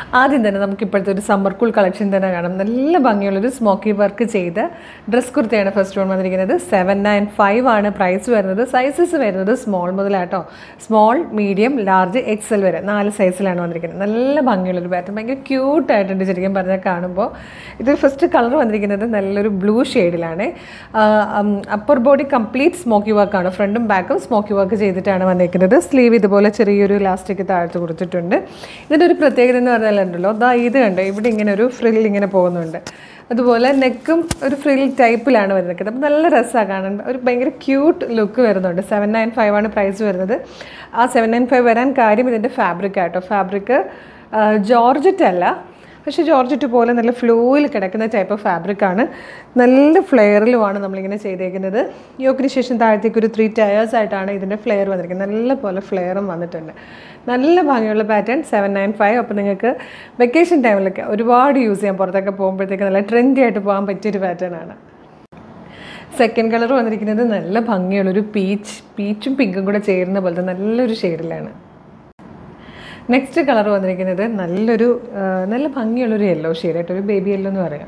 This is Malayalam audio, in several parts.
ആദ്യം തന്നെ നമുക്ക് ഇപ്പോഴത്തെ ഒരു സമ്മർ കൂൾ കളക്ഷൻ തന്നെ കാണാം നല്ല ഭംഗിയുള്ളൊരു സ്മോക്കി വർക്ക് ചെയ്ത ഡ്രസ് കുർത്തയാണ് ഫസ്റ്റ് വൺ വന്നിരിക്കുന്നത് സെവൻ നയൻ ഫൈവ് ആണ് പ്രൈസ് വരുന്നത് സൈസസ് വരുന്നത് സ്മോൾ മുതലാട്ടോ സ്മോൾ മീഡിയം ലാർജ് എക്സൽ വരെ നാല് സൈസിലാണ് വന്നിരിക്കുന്നത് നല്ല ഭംഗിയുള്ളൊരു പാറ്റേൺ ഭയങ്കര ക്യൂട്ടായിട്ടുണ്ട് ശരിക്കും പറഞ്ഞാൽ കാണുമ്പോൾ ഇത് ഫസ്റ്റ് കളർ വന്നിരിക്കുന്നത് നല്ലൊരു ബ്ലൂ ഷെയ്ഡിലാണ് അപ്പർ ബോഡി കംപ്ലീറ്റ് സ്മോക്കി വർക്കാണ് ഫ്രണ്ടും ബാക്കും സ്മോക്കി വർക്ക് ചെയ്തിട്ടാണ് വന്നിരിക്കുന്നത് സ്ലീവ് ഇതുപോലെ ചെറിയൊരു ഇലാസ്റ്റിക് താഴ്ത്ത് കൊടുത്തിട്ടുണ്ട് ഇതിൻ്റെ ഒരു പ്രത്യേകത എന്ന് പറഞ്ഞാൽ ഉണ്ടല്ലോ ദാ ഇത് കണ്ടോ ഇവിടെ ഇങ്ങനെ ഒരു ഫ്രിൽ ഇങ്ങനെ പോകുന്നുണ്ട് അതുപോലെ നെക്കും ഒരു ഫ്രിൽ ടൈപ്പിലാണ് വരുന്നത് അപ്പോൾ നല്ല രസമാണ് കാണാൻ ഒരു ഭയങ്കര ക്യൂട്ട് ലുക്ക് വരുന്നുണ്ട് സെവൻ നയൻ ഫൈവ് ആണ് പ്രൈസ് വരുന്നത് ആ സെവൻ നയൻ ഫൈവ് വരാൻ കാര്യം ഇതിൻ്റെ ഫാബ്രിക് ആട്ടോ ഫാബ്രിക് ജോർജറ്റ് അല്ല പക്ഷേ ജോർജറ്റ് പോലെ നല്ല ഫ്ലോയിൽ കിടക്കുന്ന ടൈപ്പ് ഓഫ് ഫാബ്രിക് ആണ് നല്ല ഫ്ലെയറിലുമാണ് നമ്മളിങ്ങനെ ചെയ്തേക്കുന്നത് യോക്കിന് ശേഷം താഴത്തേക്ക് ഒരു ത്രീ ടയേഴ്സ് ആയിട്ടാണ് ഇതിൻ്റെ ഫ്ലെയർ വന്നിരിക്കുന്നത് നല്ല പോലെ ഫ്ലെയറും വന്നിട്ടുണ്ട് നല്ല ഭംഗിയുള്ള പാറ്റേൺ സെവൻ നയൻ ഫൈവ് അപ്പോൾ നിങ്ങൾക്ക് വെക്കേഷൻ ടൈമിലൊക്കെ ഒരുപാട് യൂസ് ചെയ്യാം പുറത്തൊക്കെ പോകുമ്പോഴത്തേക്ക് നല്ല ട്രെൻഡി ആയിട്ട് പോകാൻ പറ്റിയൊരു പാറ്റേൺ ആണ് സെക്കൻഡ് കളർ വന്നിരിക്കുന്നത് നല്ല ഭംഗിയുള്ളൊരു പീച്ച് പീച്ചും പിങ്കും കൂടെ ചേരുന്ന പോലത്തെ നല്ലൊരു ഷെയ്ഡിലാണ് നെക്സ്റ്റ് കളർ വന്നിരിക്കുന്നത് നല്ലൊരു ആ, നല്ല ഭംഗിയുള്ളൊരു യെല്ലോ ഷെയ്ഡായിട്ട് ഒരു ബേബി യെല്ലോ എന്ന് പറയാം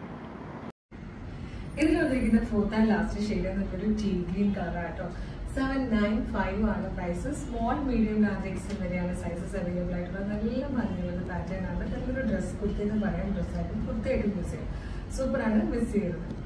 ഇതിൽ വന്നിരിക്കുന്ന ഫോർത്ത് ആൻഡ് ലാസ്റ്റ് ഷെയ്ഡ് ഒരു ടീ ഗ്രീൻ കളർ ആട്ടോ സെവൻ നയൻ ഫൈവ് ആണ് price small medium large XL വരെയാണ് സൈസസ് അവൈലബിൾ ആയിട്ടുള്ളത് നല്ല ഭംഗിയുള്ള പാറ്റേൺ ആണ് നല്ലൊരു ഡ്രസ് കുർത്തി എന്ന് പറയാം ഡ്രസ്സായിട്ടും കുർത്തിയായിട്ടും യൂസ് ചെയ്യാം സൂപ്പറാണ് മിസ് ചെയ്യുന്നത്